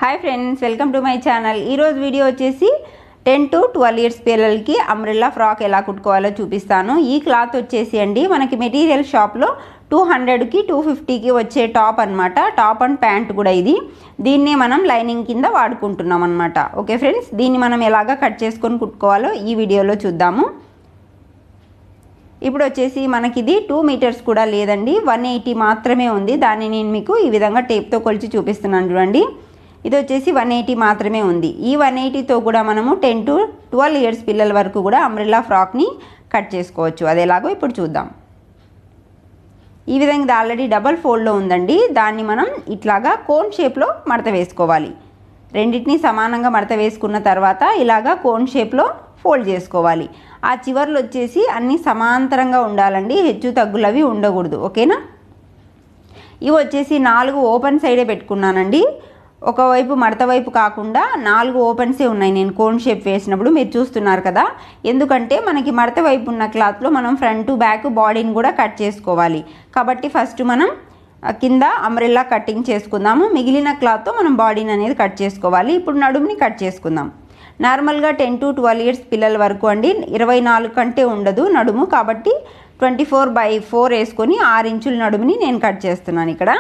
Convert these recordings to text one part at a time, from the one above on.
hi friends welcome to my channel ఈరోజు video వచ్చేసి ten to twelve years పిల్లలకి umbrella frock ఎలా కుట్టుకోవాలో చూపిస్తాను ఈ క్లాత్ వచ్చేసి అండి మనకి మెటీరియల్ షాప్లో టూ హండ్రెడ్కి టూ ఫిఫ్టీకి వచ్చే టాప్ అనమాట టాప్ అండ్ ప్యాంట్ కూడా ఇది దీన్నే మనం లైనింగ్ కింద వాడుకుంటున్నాం అనమాట ఓకే ఫ్రెండ్స్ దీన్ని మనం ఎలాగా కట్ చేసుకొని కుట్టుకోవాలో ఈ వీడియోలో చూద్దాము ఇప్పుడు వచ్చేసి మనకి ఇది టూ మీటర్స్ కూడా లేదండి వన్ ఎయిటీ మాత్రమే ఉంది దాన్ని నేను మీకు ఈ విధంగా టేప్తో కొలిచి చూపిస్తున్నాను చూడండి ఇది వచ్చేసి వన్ ఎయిటీ మాత్రమే ఉంది ఈ వన్ ఎయిటీతో కూడా మనము టెన్ టు ట్వెల్వ్ ఇయర్స్ పిల్లల వరకు కూడా అంబ్రెల్లా ఫ్రాక్ని కట్ చేసుకోవచ్చు అది ఎలాగో ఇప్పుడు చూద్దాం ఈ విధంగా ఇది ఆల్రెడీ డబల్ ఫోల్డ్లో ఉందండి దాన్ని మనం ఇట్లాగా కోన్ షేప్లో మడత వేసుకోవాలి రెండింటిని సమానంగా మడత వేసుకున్న తర్వాత ఇలాగా కోన్ షేప్లో ఫోల్డ్ చేసుకోవాలి ఆ చివర్లు వచ్చేసి అన్నీ సమాంతరంగా ఉండాలండి హెచ్చు తగ్గులవి ఉండకూడదు ఓకేనా ఇవి వచ్చేసి నాలుగు ఓపెన్ సైడే పెట్టుకున్నానండి ఒకవైపు మడత వైపు కాకుండా నాలుగు ఓపెన్సే ఉన్నాయి నేను కోన్ షేప్ వేసినప్పుడు మీరు చూస్తున్నారు కదా ఎందుకంటే మనకి మడత వైపు ఉన్న క్లాత్లో మనం ఫ్రంట్ బ్యాక్ బాడీని కూడా కట్ చేసుకోవాలి కాబట్టి ఫస్ట్ మనం కింద అంబ్రెల్లా కటింగ్ చేసుకుందాము మిగిలిన క్లాత్తో మనం బాడీని అనేది కట్ చేసుకోవాలి ఇప్పుడు నడుముని కట్ చేసుకుందాం నార్మల్గా టెన్ టు ట్వెల్వ్ ఇయర్స్ పిల్లల వరకు అండి ఇరవై నాలుగు కంటే ఉండదు నడుము కాబట్టి ట్వంటీ ఫోర్ బై ఫోర్ వేసుకొని ఆరు ఇంచుల నడుముని నేను కట్ చేస్తున్నాను ఇక్కడ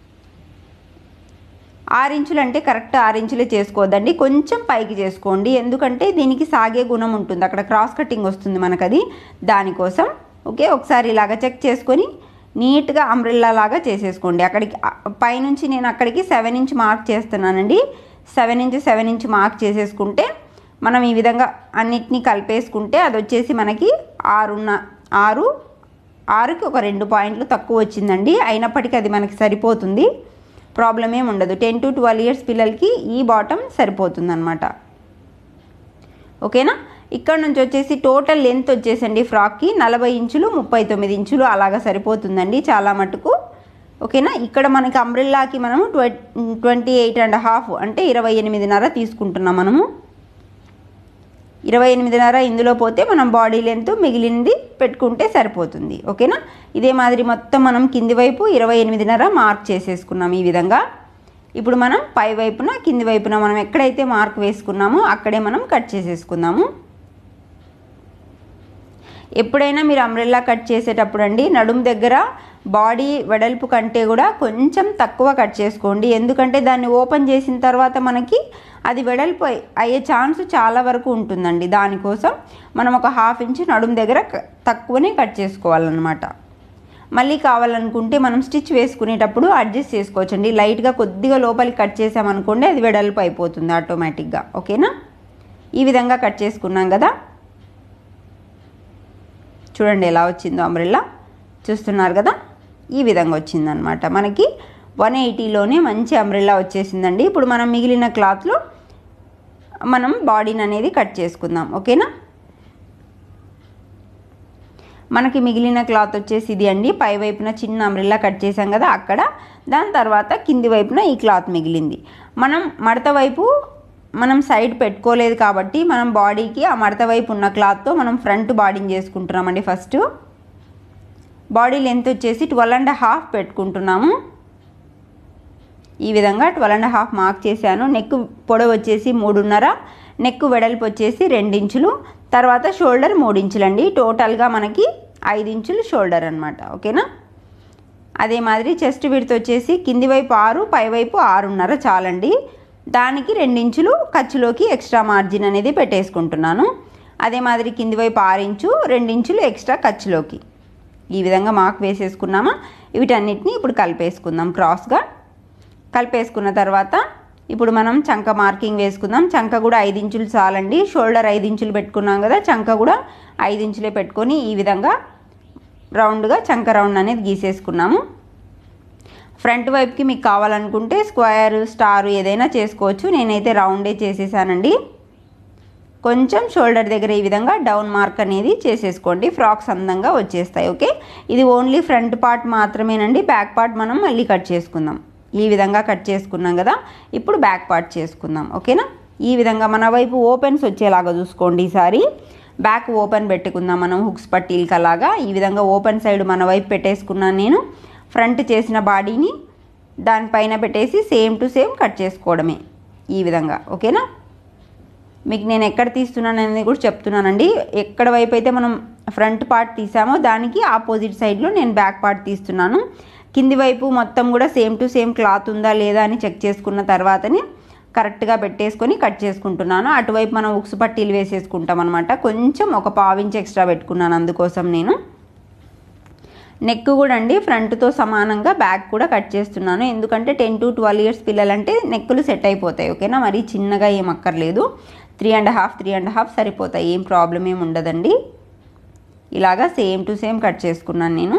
ఆరు ఇంచులు అంటే కరెక్ట్ ఆరు ఇంచులే చేసుకోవద్దండి కొంచెం పైకి చేసుకోండి ఎందుకంటే దీనికి సాగే గుణం ఉంటుంది అక్కడ క్రాస్ కటింగ్ వస్తుంది మనకు అది దానికోసం ఓకే ఒకసారి ఇలాగ చెక్ చేసుకొని నీట్గా అంబ్రెల్లా లాగా చేసేసుకోండి అక్కడికి పైనుంచి నేను అక్కడికి సెవెన్ ఇంచ్ మార్క్ చేస్తున్నానండి seven inch seven inch mark చేసేసుకుంటే మనం ఈ విధంగా అన్నిటినీ కలిపేసుకుంటే అది వచ్చేసి మనకి ఆరున్న ఆరు ఆరుకి ఒక రెండు పాయింట్లు తక్కువ వచ్చిందండి అయినప్పటికీ అది మనకి సరిపోతుంది ప్రాబ్లం ఏమి ఉండదు టెన్ టు ట్వెల్వ్ ఇయర్స్ పిల్లలకి ఈ బాటమ్ సరిపోతుంది అనమాట ఓకేనా ఇక్కడ నుంచి వచ్చేసి టోటల్ లెంత్ వచ్చేసండి ఫ్రాక్కి నలభై ఇంచులు ముప్పై తొమ్మిది ఇంచులు అలాగా సరిపోతుందండి చాలా మటుకు ఓకేనా ఇక్కడ మనకి అంబ్రెల్లాకి మనము ట్వ ట్వంటీ ఎయిట్ అండ్ హాఫ్ అంటే ఇరవై ఎనిమిదిన్నర తీసుకుంటున్నాం మనము ఇరవై ఎనిమిదిన్నర ఇందులో పోతే మనం బాడీ లెంత్ మిగిలింది పెట్టుకుంటే సరిపోతుంది ఓకేనా ఇదే మాదిరి మొత్తం మనం కింది వైపు ఇరవై ఎనిమిదిన్నర మార్క్ చేసేసుకున్నాం ఈ విధంగా ఇప్పుడు మనం పై వైపున కింది వైపున మనం ఎక్కడైతే మార్క్ వేసుకున్నామో అక్కడే మనం కట్ చేసేసుకుందాము ఎప్పుడైనా మీరు అంబ్రెల్లా కట్ చేసేటప్పుడు అండి నడుము దగ్గర బాడీ వెడల్పు కంటే కూడా కొంచెం తక్కువ కట్ చేసుకోండి ఎందుకంటే దాన్ని ఓపెన్ చేసిన తర్వాత మనకి అది వెడల్పు అయ్యే ఛాన్స్ చాలా వరకు ఉంటుందండి దానికోసం మనం ఒక హాఫ్ ఇంచ్ నడుము దగ్గర తక్కువనే కట్ చేసుకోవాలన్నమాట మళ్ళీ కావాలనుకుంటే మనం స్టిచ్ వేసుకునేటప్పుడు అడ్జస్ట్ చేసుకోవచ్చండి లైట్గా కొద్దిగా లోపలికి కట్ చేసామనుకోండి అది వెడల్పు అయిపోతుంది ఆటోమేటిక్గా ఓకేనా ఈ విధంగా కట్ చేసుకున్నాం కదా చూడండి ఎలా వచ్చిందో అంబ్రెల్లా చూస్తున్నారు కదా ఈ విధంగా వచ్చిందనమాట మనకి వన్ ఎయిటీలోనే మంచి అంబ్రెల్లా వచ్చేసిందండి ఇప్పుడు మనం మిగిలిన క్లాత్లో మనం బాడీని అనేది కట్ చేసుకుందాం ఓకేనా మనకి మిగిలిన క్లాత్ వచ్చేసి ఇది అండి పై వైపున చిన్న అంబ్రెల్లా కట్ చేసాం కదా అక్కడ దాని తర్వాత కింది వైపున ఈ క్లాత్ మిగిలింది మనం మడత వైపు మనం సైడ్ పెట్టుకోలేదు కాబట్టి మనం బాడీకి ఆ మడత వైపు ఉన్న క్లాత్తో మనం ఫ్రంట్ బాడీని చేసుకుంటున్నామండి ఫస్ట్ బాడీ లెంత్ వచ్చేసి ట్వెల్వ్ అండ్ హాఫ్ పెట్టుకుంటున్నాము ఈ విధంగా ట్వెల్వ్ అండ్ హాఫ్ మార్క్ చేశాను నెక్ పొడవు వచ్చేసి మూడున్నర నెక్ వెడల్పు వచ్చేసి రెండించులు తర్వాత షోల్డర్ మూడించులు అండి టోటల్గా మనకి ఐదు ఇంచులు షోల్డర్ అనమాట ఓకేనా అదే మాదిరి చెస్ట్ విడత వచ్చేసి కింది వైపు ఆరు పైవైపు ఆరున్నర చాలండి దానికి రెండించులు ఖర్చులోకి ఎక్స్ట్రా మార్జిన్ అనేది పెట్టేసుకుంటున్నాను అదే మాదిరి కింది వైపు ఆరు ఇంచు రెండించులు ఎక్స్ట్రా ఖర్చులోకి ఈ విధంగా మార్క్ వేసేసుకున్నామా వీటన్నిటిని ఇప్పుడు కలిపేసుకుందాం క్రాస్గా కలిపేసుకున్న తర్వాత ఇప్పుడు మనం చంక మార్కింగ్ వేసుకుందాం చంక కూడా ఐదు ఇంచులు చాలండి షోల్డర్ ఐదు ఇంచులు పెట్టుకున్నాం కదా చంక కూడా ఐదు ఇంచులే పెట్టుకొని ఈ విధంగా రౌండ్గా చంక రౌండ్ అనేది గీసేసుకున్నాము ఫ్రంట్ వైపుకి మీకు కావాలనుకుంటే స్క్వేర్ స్టార్ ఏదైనా చేసుకోవచ్చు నేనైతే రౌండే చేసేసానండి కొంచెం షోల్డర్ దగ్గర ఈ విధంగా డౌన్ మార్క్ అనేది చేసేసుకోండి ఫ్రాక్స్ అందంగా వచ్చేస్తాయి ఓకే ఇది ఓన్లీ ఫ్రంట్ పార్ట్ మాత్రమేనండి బ్యాక్ పార్ట్ మనం మళ్ళీ కట్ చేసుకుందాం ఈ విధంగా కట్ చేసుకున్నాం కదా ఇప్పుడు బ్యాక్ పార్ట్ చేసుకుందాం ఓకేనా ఈ విధంగా మన వైపు ఓపెన్స్ వచ్చేలాగా చూసుకోండి ఈసారి బ్యాక్ ఓపెన్ పెట్టుకుందాం మనం హుక్స్ పట్టీలకి అలాగా ఈ విధంగా ఓపెన్ సైడ్ మన వైపు పెట్టేసుకున్నాను నేను ఫ్రంట్ చేసిన బాడీని దానిపైన పెట్టేసి సేమ్ టు సేమ్ కట్ చేసుకోవడమే ఈ విధంగా ఓకేనా మీకు నేను ఎక్కడ తీస్తున్నాను అనేది కూడా చెప్తున్నానండి ఎక్కడ వైపు అయితే మనం ఫ్రంట్ పార్ట్ తీసామో దానికి ఆపోజిట్ సైడ్లో నేను బ్యాక్ పార్ట్ తీస్తున్నాను కింది వైపు మొత్తం కూడా సేమ్ టు సేమ్ క్లాత్ ఉందా లేదా అని చెక్ చేసుకున్న తర్వాతనే కరెక్ట్గా పెట్టేసుకొని కట్ చేసుకుంటున్నాను అటువైపు మనం ఉక్సు పట్టీలు వేసేసుకుంటాం అనమాట కొంచెం ఒక పావించి ఎక్స్ట్రా పెట్టుకున్నాను అందుకోసం నేను నెక్ కూడా అండి ఫ్రంట్తో సమానంగా బ్యాక్ కూడా కట్ చేస్తున్నాను ఎందుకంటే టెన్ టు ట్వెల్వ్ ఇయర్స్ పిల్లలంటే నెక్కులు సెట్ అయిపోతాయి ఓకేనా మరీ చిన్నగా ఏం అక్కర్లేదు three and half three and half సరిపోతాయి ఏం ప్రాబ్లం ఏమి ఉండదండి ఇలాగా సేమ్ టు సేమ్ కట్ చేసుకున్నాను నేను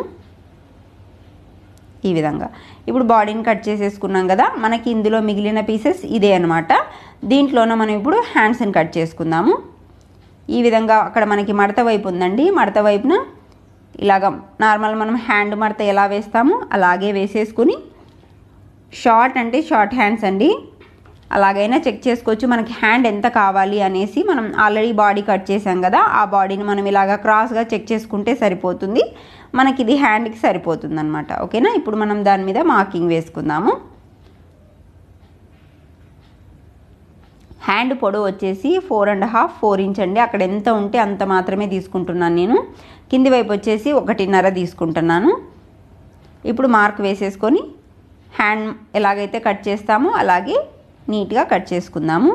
ఈ విధంగా ఇప్పుడు బాడీని కట్ చేసేసుకున్నాం కదా మనకి ఇందులో మిగిలిన పీసెస్ ఇదే అనమాట దీంట్లోనే మనం ఇప్పుడు హ్యాండ్స్ని కట్ చేసుకుందాము ఈ విధంగా అక్కడ మనకి మడత వైపు ఉందండి మడత వైపున ఇలాగ నార్మల్ మనం హ్యాండ్ మడత ఎలా వేస్తామో అలాగే వేసేసుకుని షార్ట్ అంటే షార్ట్ హ్యాండ్స్ అండి అలాగైనా చెక్ చేసుకోవచ్చు మనకి హ్యాండ్ ఎంత కావాలి అనేసి మనం ఆల్రెడీ బాడీ కట్ చేసాం కదా ఆ బాడీని మనం ఇలాగ క్రాస్గా చెక్ చేసుకుంటే సరిపోతుంది మనకి ఇది హ్యాండ్కి సరిపోతుంది అనమాట ఓకేనా ఇప్పుడు మనం దాని మీద మార్కింగ్ వేసుకుందాము హ్యాండ్ పొడవు వచ్చేసి four and half four inch అండి అక్కడ ఎంత ఉంటే అంత మాత్రమే తీసుకుంటున్నాను నేను కింది వైపు వచ్చేసి ఒకటిన్నర తీసుకుంటున్నాను ఇప్పుడు మార్క్ వేసేసుకొని హ్యాండ్ ఎలాగైతే కట్ చేస్తామో అలాగే నీట్గా కట్ చేసుకుందాము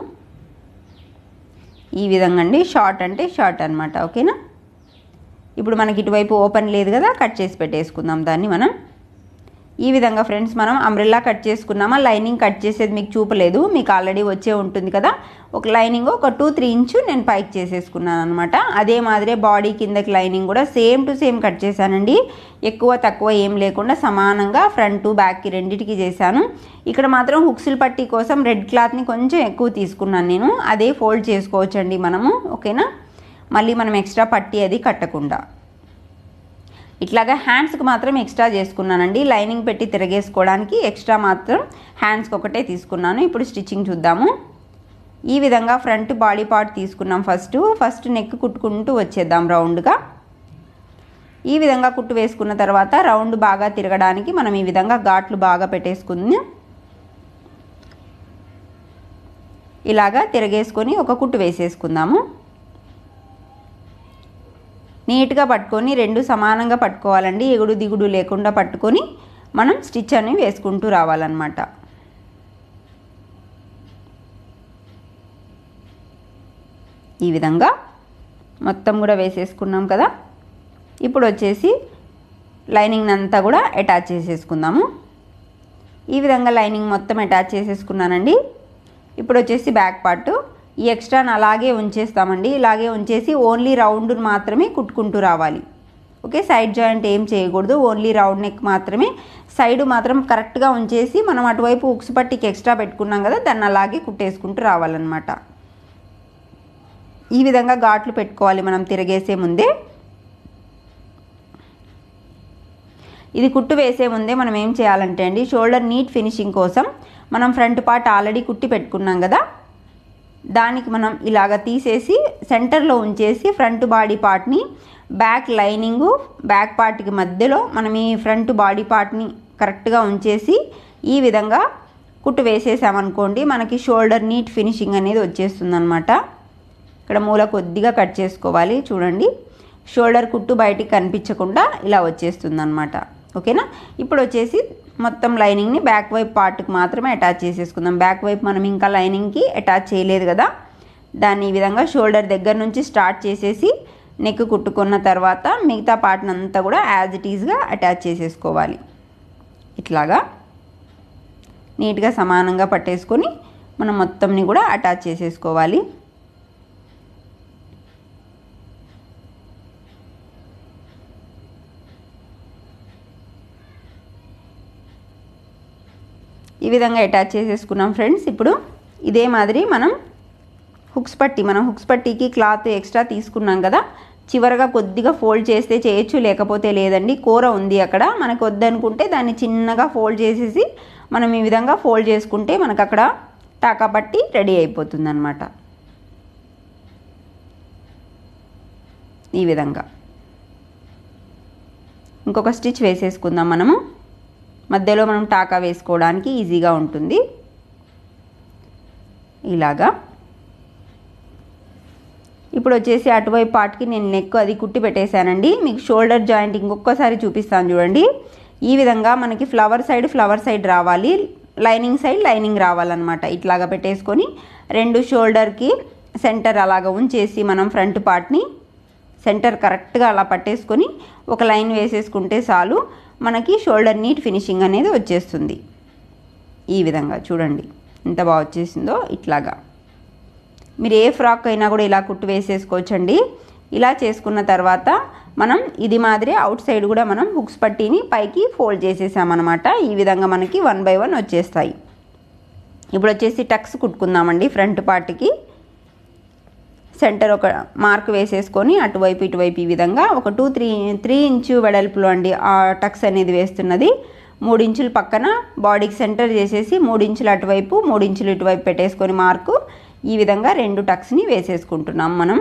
ఈ విధంగా అండి షార్ట్ అంటే షార్ట్ అనమాట ఓకేనా ఇప్పుడు మనకి ఇటువైపు ఓపెన్ లేదు కదా కట్ చేసి పెట్టేసుకుందాం దాన్ని మనం ఈ విధంగా ఫ్రెండ్స్ మనం అంబ్రెల్లా కట్ చేసుకున్నామా లైనింగ్ కట్ చేసేది మీకు చూపలేదు మీకు ఆల్రెడీ వచ్చే ఉంటుంది కదా ఒక లైనింగ్ ఒక టూ త్రీ ఇంచు నేను పైకి చేసేసుకున్నాను అనమాట అదే మాదిరే బాడీ కిందకి లైనింగ్ కూడా సేమ్ టు సేమ్ కట్ చేశానండి ఎక్కువ తక్కువ ఏం లేకుండా సమానంగా ఫ్రంట్ బ్యాక్కి రెండింటికి చేశాను ఇక్కడ మాత్రం హుక్స్లు పట్టీ కోసం రెడ్ క్లాత్ని కొంచెం ఎక్కువ తీసుకున్నాను నేను అదే ఫోల్డ్ చేసుకోవచ్చండి మనము ఓకేనా మళ్ళీ మనం ఎక్స్ట్రా పట్టీ అది కట్టకుండా ఇట్లాగా హ్యాండ్స్కి మాత్రం ఎక్స్ట్రా చేసుకున్నానండి లైనింగ్ పెట్టి తిరగేసుకోవడానికి ఎక్స్ట్రా మాత్రం హ్యాండ్స్కి ఒకటే తీసుకున్నాను ఇప్పుడు స్టిచ్చింగ్ చూద్దాము ఈ విధంగా ఫ్రంట్ బాడీ పార్ట్ తీసుకున్నాం ఫస్ట్ ఫస్ట్ నెక్ కుట్టుకుంటూ వచ్చేద్దాం రౌండ్గా ఈ విధంగా కుట్టు వేసుకున్న తర్వాత రౌండ్ బాగా తిరగడానికి మనం ఈ విధంగా ఘాట్లు బాగా పెట్టేసుకుని ఇలాగా తిరగేసుకొని ఒక కుట్టు వేసేసుకుందాము నీట్గా పట్టుకొని రెండు సమానంగా పట్టుకోవాలండి ఎగుడు దిగుడు లేకుండా పట్టుకొని మనం స్టిచ్ అని వేసుకుంటూ రావాలన్నమాట ఈ విధంగా మొత్తం కూడా వేసేసుకున్నాం కదా ఇప్పుడు వచ్చేసి లైనింగ్ అంతా కూడా అటాచ్ చేసేసుకుందాము ఈ విధంగా లైనింగ్ మొత్తం అటాచ్ చేసేసుకున్నానండి ఇప్పుడు వచ్చేసి బ్యాక్ పార్ట్ ఈ ఎక్స్ట్రాని అలాగే ఉంచేస్తామండి ఇలాగే ఉంచేసి ఓన్లీ రౌండ్ మాత్రమే కుట్టుకుంటూ రావాలి ఓకే సైడ్ జాయింట్ ఏం చేయకూడదు ఓన్లీ రౌండ్ నెక్ మాత్రమే సైడ్ మాత్రం కరెక్ట్గా ఉంచేసి మనం అటువైపు ఉక్సు పట్టికి ఎక్స్ట్రా పెట్టుకున్నాం కదా దాన్ని అలాగే కుట్టేసుకుంటూ రావాలన్నమాట ఈ విధంగా ఘాట్లు పెట్టుకోవాలి మనం తిరగేసే ముందే ఇది కుట్టు వేసే ముందే మనం ఏం చేయాలంటే అండి షోల్డర్ నీట్ ఫినిషింగ్ కోసం మనం ఫ్రంట్ పార్ట్ ఆల్రెడీ కుట్టి పెట్టుకున్నాం కదా దానికి మనం ఇలాగ తీసేసి సెంటర్లో ఉంచేసి ఫ్రంట్ బాడీ పార్ట్ని బ్యాక్ లైనింగు బ్యాక్ పార్ట్కి మధ్యలో మనం ఈ ఫ్రంట్ బాడీ పార్ట్ని కరెక్ట్గా ఉంచేసి ఈ విధంగా కుట్టు వేసేసామనుకోండి మనకి షోల్డర్ నీట్ ఫినిషింగ్ అనేది వచ్చేస్తుంది అనమాట ఇక్కడ మూల కొద్దిగా కట్ చేసుకోవాలి చూడండి షోల్డర్ కుట్టు బయటికి కనిపించకుండా ఇలా వచ్చేస్తుంది అనమాట ఓకేనా ఇప్పుడు వచ్చేసి మొత్తం లైనింగ్ని బ్యాక్ వైపు పార్ట్కి మాత్రమే అటాచ్ చేసేసుకుందాం బ్యాక్ వైపు మనం ఇంకా లైనింగ్కి అటాచ్ చేయలేదు కదా దాన్ని ఈ విధంగా షోల్డర్ దగ్గర నుంచి స్టార్ట్ చేసేసి నెక్ కుట్టుకున్న తర్వాత మిగతా పార్ట్ని అంతా కూడా యాజ్ ఇట్ ఈజ్గా అటాచ్ చేసేసుకోవాలి ఇట్లాగా నీట్గా సమానంగా పట్టేసుకొని మనం మొత్తంని కూడా అటాచ్ చేసేసుకోవాలి ఈ విధంగా అటాచ్ చేసేసుకున్నాం ఫ్రెండ్స్ ఇప్పుడు ఇదే మాదిరి మనం హుక్స్ పట్టి మనం హుక్స్ పట్టీకి క్లాత్ ఎక్స్ట్రా తీసుకున్నాం కదా చివరగా కొద్దిగా ఫోల్డ్ చేస్తే చేయొచ్చు లేకపోతే లేదండి కూర ఉంది అక్కడ మనకు వద్దనుకుంటే దాన్ని చిన్నగా ఫోల్డ్ చేసేసి మనం ఈ విధంగా ఫోల్డ్ చేసుకుంటే మనకు అక్కడ టాకా పట్టి రెడీ అయిపోతుంది అనమాట ఈ విధంగా ఇంకొక స్టిచ్ వేసేసుకుందాం మనము మధ్యలో మనం టాకా వేసుకోవడానికి ఈజీగా ఉంటుంది ఇలాగా ఇప్పుడు వచ్చేసి అటువైపు పార్ట్కి నేను నెక్ అది కుట్టి పెట్టేశానండి మీకు షోల్డర్ జాయింట్ ఇంకొకసారి చూపిస్తాను చూడండి ఈ విధంగా మనకి ఫ్లవర్ సైడ్ ఫ్లవర్ సైడ్ రావాలి లైనింగ్ సైడ్ లైనింగ్ రావాలన్నమాట ఇట్లాగా పెట్టేసుకొని రెండు షోల్డర్కి సెంటర్ అలాగా ఉంచేసి మనం ఫ్రంట్ పార్ట్ని సెంటర్ కరెక్ట్గా అలా పట్టేసుకొని ఒక లైన్ వేసేసుకుంటే చాలు మనకి షోల్డర్ నీట్ ఫినిషింగ్ అనేది వచ్చేస్తుంది ఈ విధంగా చూడండి ఎంత బాగా వచ్చేసిందో ఇట్లాగా మీరు ఏ ఫ్రాక్ అయినా కూడా ఇలా కుట్టు వేసేసుకోవచ్చండి ఇలా చేసుకున్న తర్వాత మనం ఇది మాదిరి అవుట్ సైడ్ కూడా మనం హుక్స్ పట్టీని పైకి ఫోల్డ్ చేసేసామన్నమాట ఈ విధంగా మనకి వన్ బై వన్ వచ్చేస్తాయి ఇప్పుడు వచ్చేసి టక్స్ కుట్టుకుందామండి ఫ్రంట్ పార్ట్కి సెంటర్ ఒక మార్క్ వేసేసుకొని అటువైపు ఇటువైపు ఈ విధంగా ఒక టూ త్రీ త్రీ ఇంచు వెడల్పులో అండి ఆ టక్స్ అనేది వేస్తున్నది మూడు ఇంచులు పక్కన బాడీకి సెంటర్ చేసేసి మూడు ఇంచులు అటువైపు మూడు ఇంచులు ఇటువైపు పెట్టేసుకొని మార్కు ఈ విధంగా రెండు టక్స్ని వేసేసుకుంటున్నాం మనం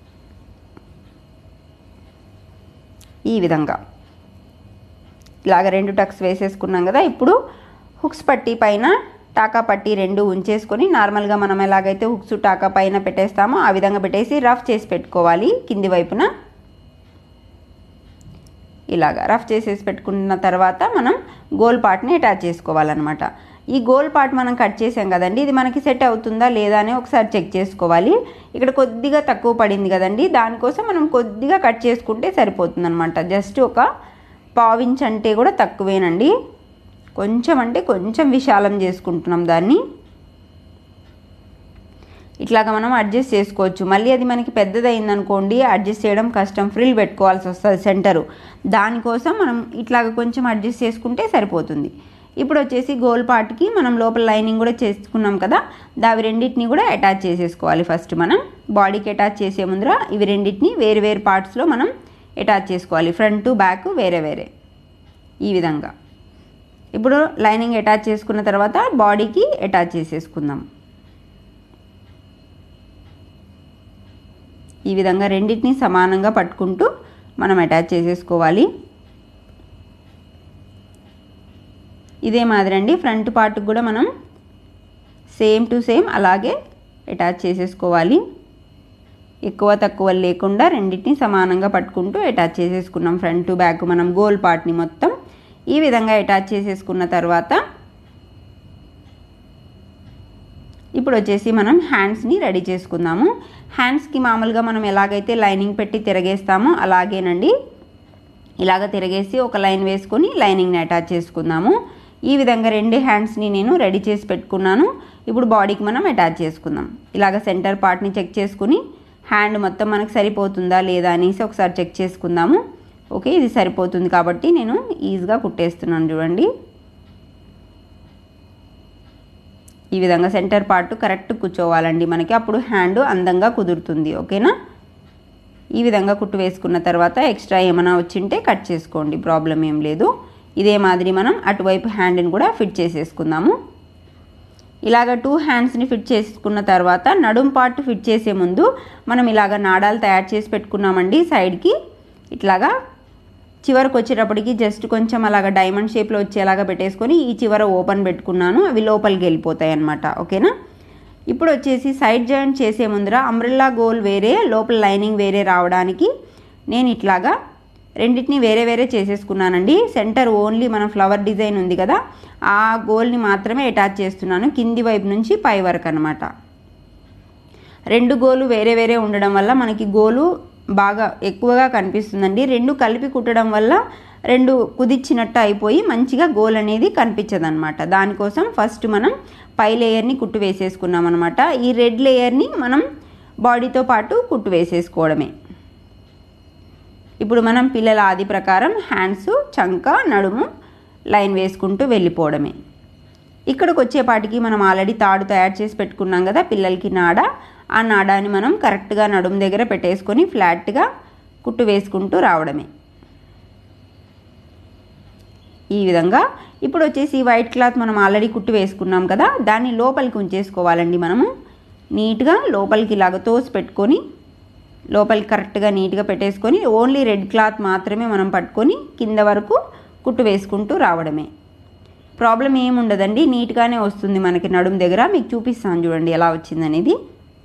ఈ విధంగా ఇలాగ రెండు టక్స్ వేసేసుకున్నాం కదా ఇప్పుడు హుక్స్ పట్టీ పైన టాకా పట్టీ రెండు ఉంచేసుకొని నార్మల్గా మనం ఎలాగైతే హుక్స్ టాకా పైన పెట్టేస్తామో ఆ విధంగా పెట్టేసి రఫ్ చేసి పెట్టుకోవాలి కింది వైపున ఇలాగా రఫ్ చేసేసి పెట్టుకున్న తర్వాత మనం గోల్ పార్ట్ని అటాచ్ చేసుకోవాలన్నమాట ఈ గోల్ పార్ట్ మనం కట్ చేసాం కదండి ఇది మనకి సెట్ అవుతుందా లేదా అని ఒకసారి చెక్ చేసుకోవాలి ఇక్కడ కొద్దిగా తక్కువ పడింది కదండి దానికోసం మనం కొద్దిగా కట్ చేసుకుంటే సరిపోతుంది అనమాట జస్ట్ ఒక పావించ్ అంటే కూడా తక్కువేనండి కొంచెం అంటే కొంచెం విశాలం చేసుకుంటున్నాం దాన్ని ఇట్లాగా మనం అడ్జస్ట్ చేసుకోవచ్చు మళ్ళీ అది మనకి పెద్దదైంది అనుకోండి అడ్జస్ట్ చేయడం కష్టం ఫ్రిల్ పెట్టుకోవాల్సి వస్తుంది సెంటరు దానికోసం మనం ఇట్లాగ కొంచెం అడ్జస్ట్ చేసుకుంటే సరిపోతుంది ఇప్పుడు వచ్చేసి గోల్ పార్ట్కి మనం లోపల లైనింగ్ కూడా చేసుకున్నాం కదా దావి రెండింటిని కూడా అటాచ్ చేసేసుకోవాలి ఫస్ట్ మనం బాడీకి అటాచ్ చేసే ముందర ఇవి రెండింటిని వేరు వేరు పార్ట్స్లో మనం అటాచ్ చేసుకోవాలి ఫ్రంట్ బ్యాక్ వేరే వేరే ఈ విధంగా ఇప్పుడు లైనింగ్ అటాచ్ చేసుకున్న తర్వాత బాడీకి అటాచ్ చేసేసుకుందాం ఈ విధంగా రెండింటిని సమానంగా పట్టుకుంటూ మనం అటాచ్ చేసేసుకోవాలి ఇదే మాదిరి అండి ఫ్రంట్ పార్ట్కి కూడా మనం సేమ్ టు సేమ్ అలాగే అటాచ్ చేసేసుకోవాలి ఎక్కువ తక్కువ లేకుండా రెండింటిని సమానంగా పట్టుకుంటూ అటాచ్ చేసేసుకున్నాం ఫ్రంట్ బ్యాక్ మనం గోల్ పార్ట్ని మొత్తం ఈ విధంగా అటాచ్ చేసేసుకున్న తర్వాత ఇప్పుడు వచ్చేసి మనం హ్యాండ్స్ని రెడీ చేసుకుందాము హ్యాండ్స్కి మామూలుగా మనం ఎలాగైతే లైనింగ్ పెట్టి తిరగేస్తామో అలాగేనండి ఇలాగ తిరగేసి ఒక లైన్ వేసుకొని లైనింగ్ని అటాచ్ చేసుకుందాము ఈ విధంగా రెండు హ్యాండ్స్ని నేను రెడీ చేసి పెట్టుకున్నాను ఇప్పుడు బాడీకి మనం అటాచ్ చేసుకుందాం ఇలాగ సెంటర్ పార్ట్ని చెక్ చేసుకుని హ్యాండ్ మొత్తం మనకు సరిపోతుందా లేదా అనేసి ఒకసారి చెక్ చేసుకుందాము ఓకే ఇది సరిపోతుంది కాబట్టి నేను ఈజీగా కుట్టేస్తున్నాను చూడండి ఈ విధంగా సెంటర్ పార్ట్ కరెక్ట్ కూర్చోవాలండి మనకి అప్పుడు హ్యాండ్ అందంగా కుదురుతుంది ఓకేనా ఈ విధంగా కుట్టు వేసుకున్న తర్వాత ఎక్స్ట్రా ఏమైనా వచ్చింటే కట్ చేసుకోండి ప్రాబ్లం ఏం లేదు ఇదే మాదిరి మనం అటువైపు హ్యాండ్ని కూడా ఫిట్ చేసేసుకుందాము ఇలాగ టూ హ్యాండ్స్ని ఫిట్ చేసుకున్న తర్వాత నడుం పార్ట్ ఫిట్ చేసే ముందు మనం ఇలాగ నాడాలు తయారు చేసి పెట్టుకున్నామండి సైడ్కి ఇట్లాగా చివరికి వచ్చేటప్పటికి జస్ట్ కొంచెం అలాగ డైమండ్ షేప్లో వచ్చేలాగా పెట్టేసుకొని ఈ చివర ఓపెన్ పెట్టుకున్నాను అవి లోపలికి వెళ్ళిపోతాయి అనమాట ఓకేనా ఇప్పుడు వచ్చేసి సైడ్ జాయింట్ చేసే ముందర అంబ్రెల్లా గోల్ వేరే లోపల లైనింగ్ వేరే రావడానికి నేను ఇట్లాగా రెండింటిని వేరే వేరే చేసేసుకున్నానండి సెంటర్ ఓన్లీ మన ఫ్లవర్ డిజైన్ ఉంది కదా ఆ గోల్ని మాత్రమే అటాచ్ చేస్తున్నాను కింది వైపు నుంచి పై వరకు అనమాట రెండు గోలు వేరే వేరే ఉండడం వల్ల మనకి గోలు బాగా ఎక్కువగా కనిపిస్తుందండి రెండు కలిపి కుట్టడం వల్ల రెండు కుదిచ్చినట్టు అయిపోయి మంచిగా గోల్ అనేది కనిపించదు అనమాట దానికోసం ఫస్ట్ మనం పై లేయర్ని కుట్టు వేసేసుకున్నాం అనమాట ఈ రెడ్ లేయర్ని మనం బాడీతో పాటు కుట్టు వేసేసుకోవడమే ఇప్పుడు మనం పిల్లల ఆది ప్రకారం హ్యాండ్స్ చంక నడుము లైన్ వేసుకుంటూ వెళ్ళిపోవడమే ఇక్కడికి వచ్చేపాటికి మనం ఆల్రెడీ తాడు తయారు చేసి పెట్టుకున్నాం కదా పిల్లలకి నాడ ఆ నాడాని మనం కరెక్ట్గా నడుము దగ్గర పెట్టేసుకొని ఫ్లాట్గా కుట్టు వేసుకుంటూ రావడమే ఈ విధంగా ఇప్పుడు వచ్చేసి వైట్ క్లాత్ మనం ఆల్రెడీ కుట్టు వేసుకున్నాం కదా దాన్ని లోపలికి ఉంచేసుకోవాలండి మనము నీట్గా లోపలికి ఇలాగ తోసి పెట్టుకొని లోపలికి కరెక్ట్గా నీట్గా పెట్టేసుకొని ఓన్లీ రెడ్ క్లాత్ మాత్రమే మనం పట్టుకొని కింద వరకు కుట్టు వేసుకుంటూ రావడమే ప్రాబ్లం ఏమి ఉండదండి నీట్గానే వస్తుంది మనకి నడుము దగ్గర మీకు చూపిస్తాను చూడండి ఎలా వచ్చిందనేది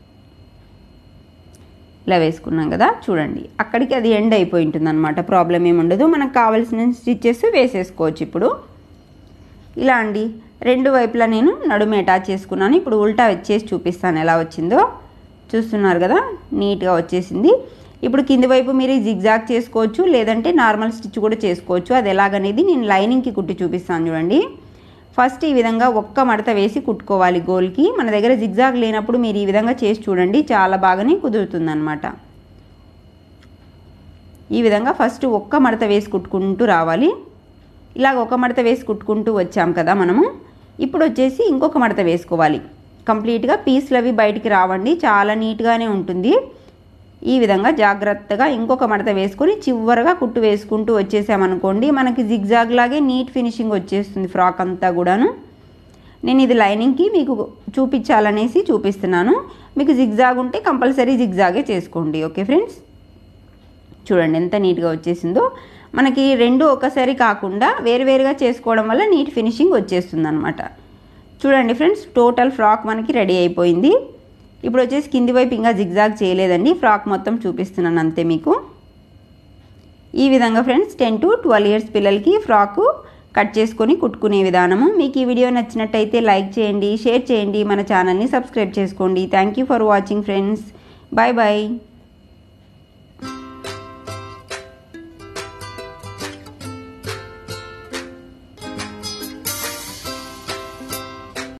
ఇలా వేసుకున్నాం కదా చూడండి అక్కడికి అది ఎండ్ అయిపోయి ఉంటుంది అనమాట ప్రాబ్లం ఏమి ఉండదు మనకు కావాల్సిన స్టిచ్చెస్ వేసేసుకోవచ్చు ఇప్పుడు ఇలా అండి రెండు వైపులా నేను నడుము అటాచ్ చేసుకున్నాను ఇప్పుడు ఉల్టా వచ్చేసి చూపిస్తాను ఎలా వచ్చిందో చూస్తున్నారు కదా నీట్గా వచ్చేసింది ఇప్పుడు కింది వైపు మీరు జిగ్జాగ్ చేసుకోవచ్చు లేదంటే నార్మల్ స్టిచ్ కూడా చేసుకోవచ్చు అది ఎలాగనేది నేను లైనింగ్కి కుట్టి చూపిస్తాను చూడండి ఫస్ట్ ఈ విధంగా ఒక్క మడత వేసి కుట్టుకోవాలి గోల్కి మన దగ్గర జిగ్జాగ్ లేనప్పుడు మీరు ఈ విధంగా చేసి చూడండి చాలా బాగానే కుదురుతుందన్నమాట ఈ విధంగా ఫస్ట్ ఒక్క మడత వేసి కుట్టుకుంటూ రావాలి ఇలాగ ఒక మడత వేసి కుట్టుకుంటూ వచ్చాం కదా మనము ఇప్పుడు వచ్చేసి ఇంకొక మడత వేసుకోవాలి కంప్లీట్గా పీస్లు అవి బయటికి రావండి చాలా నీట్గానే ఉంటుంది ఈ విధంగా జాగ్రత్తగా ఇంకొక మడత వేసుకొని చివరగా కుట్టు వేసుకుంటూ వచ్చేసామనుకోండి మనకి జిగ్జాగ్ లాగే నీట్ ఫినిషింగ్ వచ్చేస్తుంది ఫ్రాక్ అంతా కూడాను నేను ఇది లైనింగ్కి మీకు చూపించాలనేసి చూపిస్తున్నాను మీకు జిగ్జాగ్ ఉంటే కంపల్సరీ జిగ్జాగే చేసుకోండి ఓకే ఫ్రెండ్స్ చూడండి ఎంత నీట్గా వచ్చేసిందో మనకి రెండు ఒకసారి కాకుండా వేరువేరుగా చేసుకోవడం వల్ల నీట్ ఫినిషింగ్ వచ్చేస్తుంది అనమాట చూడండి ఫ్రెండ్స్ టోటల్ ఫ్రాక్ మనకి రెడీ అయిపోయింది ఇప్పుడు వచ్చేసి కింది వైపు ఇంకా జిగ్జాగ్ చేయలేదండి ఫ్రాక్ మొత్తం చూపిస్తున్నాను అంతే మీకు ఈ విధంగా friends ten to twelve years పిల్లలకి ఫ్రాకు కట్ చేసుకొని కుట్టుకునే విధానము మీకు ఈ వీడియో నచ్చినట్టయితే లైక్ చేయండి షేర్ చేయండి మన ఛానల్ని సబ్స్క్రైబ్ చేసుకోండి thank you for watching friends bye bye